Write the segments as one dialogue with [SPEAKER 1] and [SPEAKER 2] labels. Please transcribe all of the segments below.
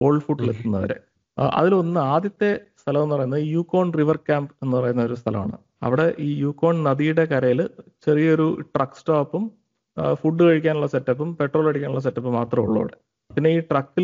[SPEAKER 1] Called ഫുട്ടിൽ എത്തുന്നവരെ ആ, അതിലൊന്ന് ആദ്യത്തെ സ്ഥലം എന്ന് പറയുന്നത് യൂക്കോൺ റിവർ ക്യാമ്പ് എന്ന് പറയുന്ന ഒരു സ്ഥലമാണ് അവിടെ ഈ യൂക്കോൺ നദിയുടെ കരയിൽ ചെറിയൊരു ട്രക്ക് സ്റ്റോപ്പും ഫുഡ് കഴിക്കാനുള്ള സെറ്റപ്പും പെട്രോൾ അടിക്കാനുള്ള സെറ്റപ്പും മാത്രമേ ഉള്ളൂ അവിടെ പിന്നെ ഈ ട്രക്കിൽ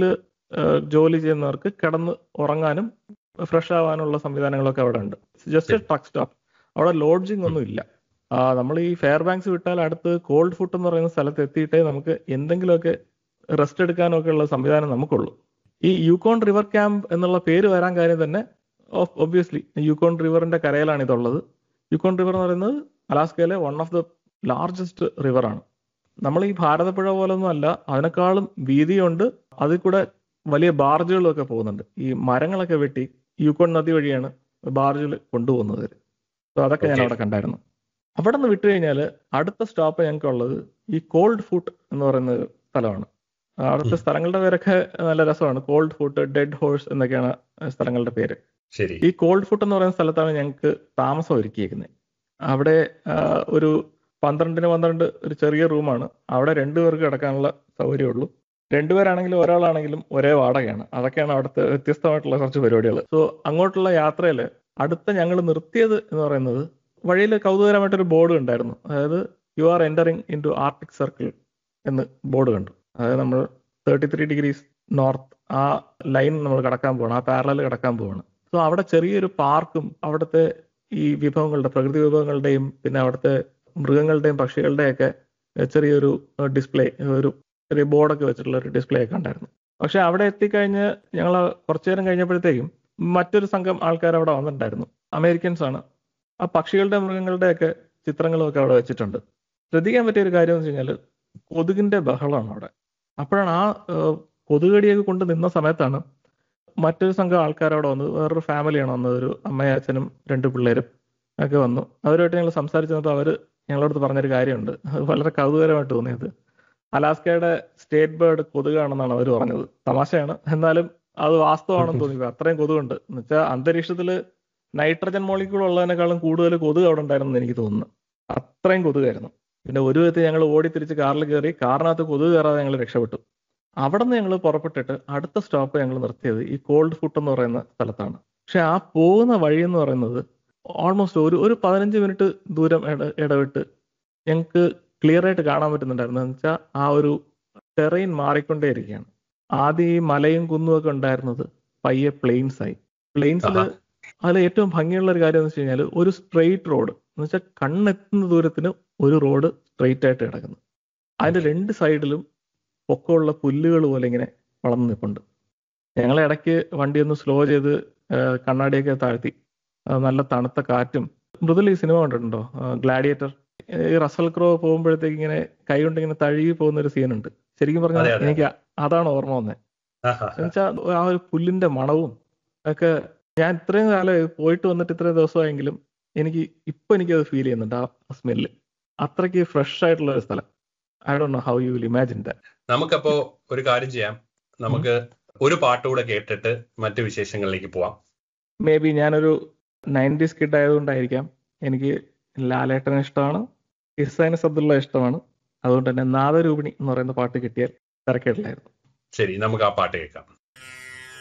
[SPEAKER 1] ജോലി ചെയ്യുന്നവർക്ക് കിടന്ന് ഉറങ്ങാനും ഫ്രഷ് ആവാനുള്ള സംവിധാനങ്ങളൊക്കെ അവിടെ ഉണ്ട് ജസ്റ്റ് ട്രക്ക് സ്റ്റോപ്പ് അവിടെ ലോഡ്ജിങ് ഒന്നും ഇല്ല ആ, നമ്മൾ ഈ ഫെയർ ബാങ്ക്സ് വിട്ടാൽ അടുത്ത് കോൾഡ് ഫുട്ട് എന്ന് പറയുന്ന സ്ഥലത്ത് എത്തിയിട്ടേ നമുക്ക് എന്തെങ്കിലുമൊക്കെ റെസ്റ്റ് എടുക്കാനൊക്കെ ഉള്ള സംവിധാനം നമുക്കുള്ളൂ ഈ യൂക്കോൺ റിവർ ക്യാമ്പ് എന്നുള്ള പേര് വരാൻ കാര്യം തന്നെ ഒബ്വിയസ്ലി യൂക്കോൺ റിവറിന്റെ കരയിലാണ് ഇതുള്ളത് യൂക്കോൺ റിവർ എന്ന് പറയുന്നത് അലാസ്കയിലെ വൺ ഓഫ് ദ ലാർജസ്റ്റ് റിവറാണ് നമ്മൾ ഈ ഭാരതപ്പുഴ പോലൊന്നും അല്ല അതിനേക്കാളും വീതിയുണ്ട് അതിൽ കൂടെ വലിയ ബാർജുകളും ഒക്കെ പോകുന്നുണ്ട് ഈ മരങ്ങളൊക്കെ വെട്ടി യൂക്കോൺ നദി വഴിയാണ് ബാർജിൽ കൊണ്ടുപോകുന്നത് സോ അതൊക്കെ ഞാൻ
[SPEAKER 2] Okay.
[SPEAKER 1] അവിടെ കണ്ടായിരുന്നു അവിടെ നിന്ന് വിട്ടു കഴിഞ്ഞാൽ അടുത്ത സ്റ്റോപ്പ് ഞങ്ങൾക്ക് ഉള്ളത് ഈ കോൾഡ് ഫുട്ട് എന്ന് പറയുന്ന ഒരു സ്ഥലമാണ് അവിടുത്തെ സ്ഥലങ്ങളുടെ പേരൊക്കെ നല്ല രസമാണ് കോൾഡ് ഫുട്ട് ഡെഡ് ഹോഴ്സ് എന്നൊക്കെയാണ് സ്ഥലങ്ങളുടെ പേര്
[SPEAKER 2] ശരി
[SPEAKER 1] ഈ കോൾഡ് ഫുട്ട് എന്ന് പറയുന്ന സ്ഥലത്താണ് ഞങ്ങൾക്ക് താമസം ഒരുക്കിയിരിക്കുന്നത് അവിടെ ആ, ഒരു പന്ത്രണ്ടിന് പന്ത്രണ്ട് ഒരു ചെറിയ റൂമാണ് അവിടെ രണ്ടുപേർക്ക് കിടക്കാനുള്ള സൗകര്യമുള്ളൂ രണ്ടുപേരാണെങ്കിലും ഒരാളാണെങ്കിലും ഒരേ വാടകയാണ് അതൊക്കെയാണ് അവിടുത്തെ വ്യത്യസ്തമായിട്ടുള്ള കുറച്ച് പരിപാടികൾ സോ അങ്ങോട്ടുള്ള യാത്രയിൽ അടുത്ത ഞങ്ങൾ നിർത്തിയത് എന്ന് പറയുന്നത് വഴിയിൽ കൗതുകരമായിട്ടൊരു ബോർഡ് ഉണ്ടായിരുന്നു അതായത് you are entering into Arctic Circle എന്ന് ബോർഡ് കണ്ടു അതായത് നമ്മൾ തേർട്ടി ത്രീ ഡിഗ്രീസ് നോർത്ത് ആ ലൈൻ നമ്മൾ കടക്കാൻ പോവാണ് ആ പാരലൽ കടക്കാൻ പോവാണ് സോ അവിടെ ചെറിയൊരു പാർക്കും അവിടുത്തെ ഈ വിഭവങ്ങളുടെ പ്രകൃതി വിഭവങ്ങളുടെയും പിന്നെ അവിടുത്തെ മൃഗങ്ങളുടെയും പക്ഷികളുടെയും ഒക്കെ ചെറിയൊരു ഡിസ്പ്ലേ ഒരു ചെറിയ ബോർഡൊക്കെ വെച്ചിട്ടുള്ള ഒരു ഡിസ്പ്ലേ ഒക്കെ ഉണ്ടായിരുന്നു പക്ഷെ അവിടെ എത്തിക്കഴിഞ്ഞ് ഞങ്ങൾ കുറച്ചു നേരം കഴിഞ്ഞപ്പോഴത്തേക്കും മറ്റൊരു സംഘം ആൾക്കാർ അവിടെ വന്നിട്ടുണ്ടായിരുന്നു അമേരിക്കൻസ് ആണ് ആ പക്ഷികളുടെ മൃഗങ്ങളുടെ ഒക്കെ ചിത്രങ്ങളും ഒക്കെ അവിടെ വെച്ചിട്ടുണ്ട് ശ്രദ്ധിക്കാൻ പറ്റിയ ഒരു കാര്യം എന്ന് വെച്ച് കഴിഞ്ഞാൽ കൊതുകിന്റെ ബഹളമാണ് അവിടെ അപ്പോഴാണ് ആ ഏഹ്, കൊതുകടിയൊക്കെ കൊണ്ട് നിന്ന സമയത്താണ് മറ്റൊരു സംഘം ആൾക്കാർ അവിടെ വന്നു വേറൊരു ഫാമിലിയാണ് വന്നത് ഒരു അമ്മയും അച്ഛനും രണ്ട് പിള്ളേരും ഒക്കെ വന്നു അവരുമായിട്ട് ഞങ്ങൾ സംസാരിച്ചു വന്നപ്പോൾ അവർ ഞങ്ങളടുത്ത് പറഞ്ഞൊരു കാര്യമുണ്ട് അത് വളരെ കൗതുകരമായിട്ട് തോന്നിയത് അലാസ്കയുടെ സ്റ്റേറ്റ് ബേർഡ് കൊതുകാണെന്നാണ് അവർ പറഞ്ഞത് തമാശയാണ് എന്നാലും അത് വാസ്തവമാണെന്ന് തോന്നി അത്രയും കൊതുകുണ്ട് എന്ന് വെച്ചാൽ അന്തരീക്ഷത്തിൽ നൈട്രജൻ മോളിക്കൂൾ ഉള്ളതിനേക്കാളും കൂടുതൽ കൊതുക് അവിടെ ഉണ്ടായിരുന്നു എന്ന് എനിക്ക് തോന്നുന്നു അത്രയും കൊതുകായിരുന്നു പിന്നെ ഒരു വിധത്തിൽ ഞങ്ങൾ ഓടി തിരിച്ച് കാറിൽ കയറി കാറിനകത്ത് കൊതുക് കയറാതെ ഞങ്ങൾ രക്ഷപ്പെട്ടു അവിടെ നിന്ന് ഞങ്ങൾ പുറപ്പെട്ടിട്ട് അടുത്ത സ്റ്റോപ്പ് ഞങ്ങൾ നിർത്തിയത് ഈ കോൾഡ് ഫുട്ട് എന്ന് പറയുന്ന സ്ഥലത്താണ് പക്ഷെ ആ പോകുന്ന വഴി എന്ന് പറയുന്നത് ഓൾമോസ്റ്റ് ഒരു ഒരു പതിനഞ്ച് മിനിറ്റ് ദൂരം ഇട ഇടവിട്ട് ഞങ്ങൾക്ക് ക്ലിയർ ആയിട്ട് കാണാൻ പറ്റുന്നുണ്ടായിരുന്നു എന്ന് വെച്ചാൽ ആ ഒരു ടെറൈൻ മാറിക്കൊണ്ടേയിരിക്കുകയാണ് ആദ്യം ഈ മലയും കുന്നും ഒക്കെ ഉണ്ടായിരുന്നത് പയ്യെ പ്ലെയിൻസ് ആയി പ്ലെയിൻസിൽ
[SPEAKER 2] ആഹാ.
[SPEAKER 1] അതിൽ ഏറ്റവും ഭംഗിയുള്ള ഒരു കാര്യം എന്ന് വെച്ച് കഴിഞ്ഞാൽ ഒരു സ്ട്രെയിറ്റ് റോഡ് എന്ന് വെച്ചാൽ കണ്ണെത്തുന്ന ദൂരത്തിന് ഒരു റോഡ് സ്ട്രെയിറ്റ് ആയിട്ട് കിടക്കുന്നു അതിന്റെ രണ്ട് സൈഡിലും പൊക്കമുള്ള പുല്ലുകൾ പോലെ ഇങ്ങനെ വളർന്നു നിൽപ്പുണ്ട് ഞങ്ങൾ ഇടയ്ക്ക് വണ്ടി ഒന്ന് സ്ലോ ചെയ്ത് ആ, കണ്ണാടിയൊക്കെ താഴ്ത്തി ആ, നല്ല തണുത്ത കാറ്റും മൃദുൽ ഈ സിനിമ കണ്ടിട്ടുണ്ടോ ഗ്ലാഡിയേറ്റർ ഈ റസൽ ക്രോ പോകുമ്പോഴത്തേക്ക് ഇങ്ങനെ കൈ കൊണ്ട് ഇങ്ങനെ തഴുകി പോകുന്ന ഒരു സീനുണ്ട് ശരിക്കും പറഞ്ഞാൽ
[SPEAKER 2] അതെ, അതെ.
[SPEAKER 1] എനിക്ക് അതാണ് ഓർമ്മ വന്നത്
[SPEAKER 2] ആഹാ.
[SPEAKER 1] എന്നുവെച്ചാൽ ആ ഒരു പുല്ലിന്റെ മണവും ഒക്കെ ഞാൻ ഇത്രയും കാലം പോയിട്ട് വന്നിട്ട് ഇത്രയും ദിവസമായെങ്കിലും എനിക്ക് ഇപ്പൊ എനിക്കത് ഫീൽ ചെയ്യുന്നുണ്ട് ആ സ്മെല്ല് അത്രയ്ക്ക് ഫ്രഷ് ആയിട്ടുള്ള ഒരു സ്ഥലം I do know how you will imagine that
[SPEAKER 2] നമുക്കപ്പോ ഒരു കാര്യം ചെയ്യാം നമുക്ക് ഒരു പാട്ടുകൂടെ കേട്ടിട്ട് മറ്റു വിശേഷങ്ങളിലേക്ക് പോവാം
[SPEAKER 1] മേ ബി ഞാനൊരു നയൻറ്റീസ് കിഡ് ആയതുകൊണ്ടായിരിക്കാം എനിക്ക് ലാലേട്ടനെ ഇഷ്ടമാണ് ഇർസാനി സബ്ദുള്ള ഇഷ്ടമാണ് അതുകൊണ്ട് തന്നെ നാദരൂപിണി എന്ന് പറയുന്ന പാട്ട് കിട്ടിയാൽ തിരക്കേടില്ലായിരുന്നു
[SPEAKER 2] ശരി നമുക്ക് ആ പാട്ട് കേൾക്കാം